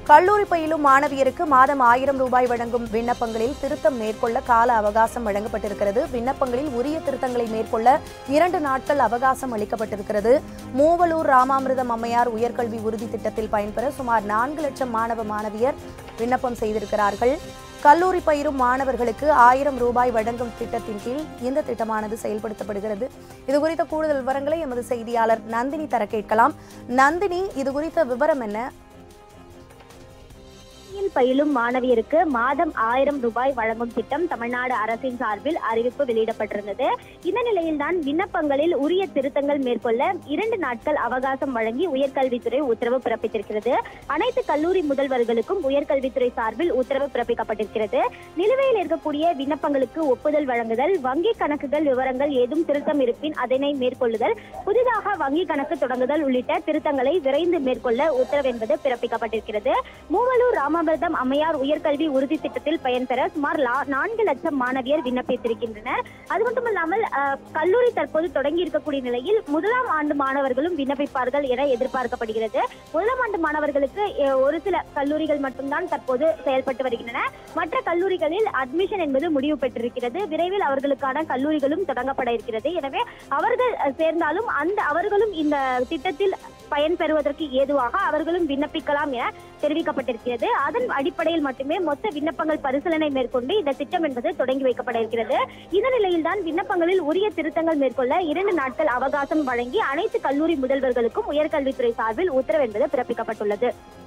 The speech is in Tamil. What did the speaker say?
கல்லூரி பயிலும் மாணவியருக்கு மாதம் ஆயிரம் ரூபாய் வழங்கும் விண்ணப்பங்களில் திருத்தம் மேற்கொள்ள கால அவகாசம் வழங்கப்பட்டிருக்கிறது விண்ணப்பங்களில் உரிய திருத்தங்களை மேற்கொள்ள இரண்டு நாட்கள் அவகாசம் அளிக்கப்பட்டிருக்கிறது மூவலூர் ராமாமிர்தம் அம்மையார் உயர்கல்வி உறுதி திட்டத்தில் பயன்பெற சுமார் நான்கு லட்சம் மாணவ மாணவியர் விண்ணப்பம் செய்திருக்கிறார்கள் கல்லூரி பயிரும் மாணவர்களுக்கு ஆயிரம் ரூபாய் வழங்கும் திட்டத்தின் கீழ் இந்த திட்டமானது செயல்படுத்தப்படுகிறது இது குறித்த கூடுதல் விவரங்களை எமது செய்தியாளர் நந்தினி தர கேட்கலாம் நந்தினி இது குறித்த விவரம் என்ன பள்ளியில் பயிலும் மாணவியருக்கு மாதம் ஆயிரம் ரூபாய் வழங்கும் திட்டம் தமிழ்நாடு அரசின் சார்பில் அறிவிப்பு வெளியிடப்பட்டிருந்தது இந்த நிலையில்தான் விண்ணப்பங்களில் உரிய திருத்தங்கள் மேற்கொள்ள இரண்டு நாட்கள் அவகாசம் வழங்கி உயர்கல்வித்துறை உத்தரவு பிறப்பித்திருக்கிறது அனைத்து கல்லூரி முதல்வர்களுக்கும் உயர்கல்வித்துறை சார்பில் உத்தரவு பிறப்பிக்கப்பட்டிருக்கிறது நிலுவையில் இருக்கக்கூடிய விண்ணப்பங்களுக்கு ஒப்புதல் வழங்குதல் வங்கி கணக்குகள் விவரங்கள் ஏதும் திருத்தம் இருப்பின் அதனை மேற்கொள்ளுதல் புதிதாக வங்கி கணக்கு தொடங்குதல் உள்ளிட்ட திருத்தங்களை விரைந்து மேற்கொள்ள உத்தரவு என்பது பிறப்பிக்கப்பட்டிருக்கிறது மூவலூர் ராமாமிர்தம் அம்மையார் உயர்கல்வி உறுதி திட்டத்தில் பயன்பெற சுமார் லா- நான்கு லட்சம் மாணவியர் விண்ணப்பித்திருக்கின்றனர் அது மட்டுமல்லாமல் அஹ், கல்லூரி தற்போது தொடங்கி இருக்கக்கூடிய நிலையில் முதலாம் ஆண்டு மாணவர்களும் விண்ணப்பிப்பார்கள் என எதிர்பார்க்கப்படுகிறது முதலாம் ஆண்டு மாணவர்களுக்கு அஹ், ஒரு சில கல்லூரிகள் மட்டும்தான் தற்போது செயல்பட்டு வருகின்றன மற்ற கல்லூரிகளில் அட்மிஷன் என்பது முடிவு பெற்றிருக்கிறது விரைவில் அவர்களுக்கான கல்லூரிகளும் தொடங்கப்பட இருக்கிறது எனவே அவர்கள் அஹ், சேர்ந்தாலும் அந்த அவர்களும் இந்த திட்டத்தில் பயன்பெறுவதற்கு ஏதுவாக அவர்களும் விண்ணப்பிக்கலாம் என தெரிவிக்கப்பட்டிருக்கிறது அதன் அடிப்படையில் மட்டுமே மொத்த விண்ணப்பங்கள் பரிசீலனை மேற்கொண்டு இந்த திட்டம் என்பது தொடங்கி வைக்கப்பட இருக்கிறது இந்த நிலையில்தான் விண்ணப்பங்களில் உரிய திருத்தங்கள் மேற்கொள்ள இரண்டு நாட்கள் அவகாசம் வழங்கி அனைத்து கல்லூரி முதல்வர்களுக்கும் உயர்கல்வித்துறை சார்பில் உத்தரவு என்பது பிறப்பிக்கப்பட்டுள்ளது